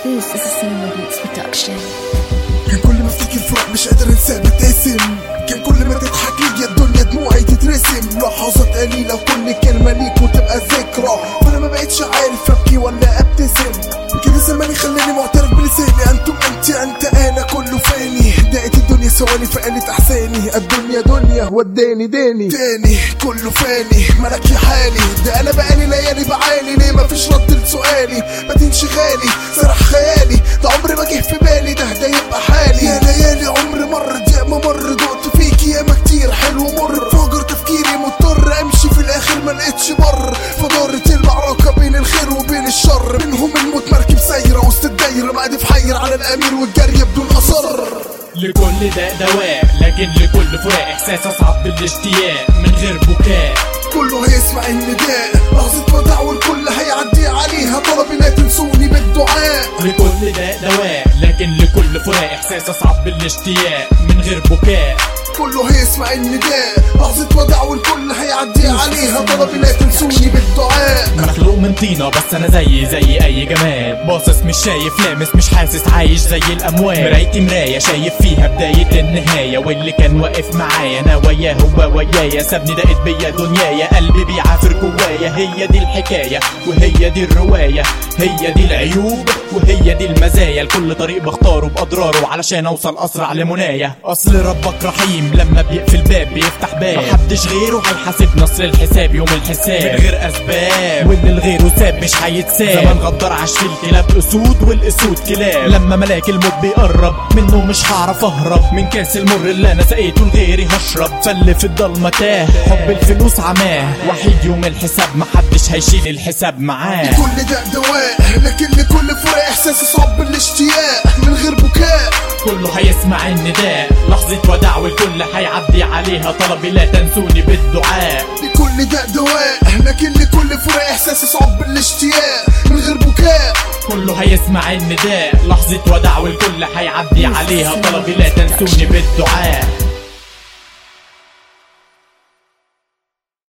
This is a Cinema Beats production. كان كل ما افتكر فراق مش قادر انساه بتقسم كان كل ما تضحك لي يا الدنيا دموعي تترسم لحظات قليلة وكل كلمة ليك وتبقى ذكرى وانا ما بقتش عارف ابكي ولا ابتسم كده زماني خلاني معترف بلساني انتم انت انت انا كله فاني دقت الدنيا ثواني فقالت احساني الدنيا دنيا وداني داني تاني كله فاني ملك يا حالي ده انا بقالي ليالي بعاني ليه مفيش رد لسؤالي ما تنشغالي سرح خيالي ده عمري ما جه في بالي ده ده يبقى حالي يا ليالي عمر مر يا ما مر دقت فيكي ياما كتير حلو مر فجر تفكيري مضطر امشي في الاخر ما لقيتش بر فدارت المعركه بين الخير وبين الشر منهم الموت مركب سايره وسط الدايره مقادف حير على الامير والجري بدون اثر لكل داء دواء لكن لكل فراق احساس اصعب بالاشتياق من غير بكاء كله هيسمع النداء لحظة وداع والكل هيعدي عليها طلبي لا تنسوني بالدعاء لكل داء دواء لكن لكل فراق احساس اصعب بالاشتياق من غير بكاء كله هيسمع النداء لحظة وداع والكل هيعدي عليها طلبي لا تنسوني بالدعاء مخلوق من طينة بس انا زي زي اي جماد باصص مش شايف لامس مش حاسس عايش زي الاموات مرايتي مراية شايف فيها بداية النهاية واللي كان واقف معايا انا وياه هو ويايا سابني دقت بيا دنيايا قلبي بيعافر جوايا هي دي الحكاية وهي دي الرواية هي دي العيوب وهي دي المزايا لكل طريق بختاره باضراره علشان اوصل اسرع لمنايا اصل ربك رحيم لما بيقفل باب بيفتح باب محدش غيره هيحاسب نصر الحساب يوم الحساب من غير اسباب واللي لغيره ساب مش هيتساب زمان غدار عاش في الكلاب اسود والاسود كلاب لما ملاك الموت بيقرب منه مش هعرف اهرب من كاس المر اللي انا سقيته لغيري هشرب فل في الضلمه تاه حب الفلوس عماه وحيد يوم الحساب محدش هيشيل الحساب معاه كل ده دواء لكن لكل فراق احساس صعب بالاشتياق من غير بكاء كله هيسمع النداء لحظة وداع والكل هيعدي عليها طلبي لا تنسوني بالدعاء لكل ده دواء لكن لكل فراق احساس صعب بالاشتياق من غير بكاء كله هيسمع النداء لحظة وداع والكل هيعدي عليها طلبي لا تنسوني بالدعاء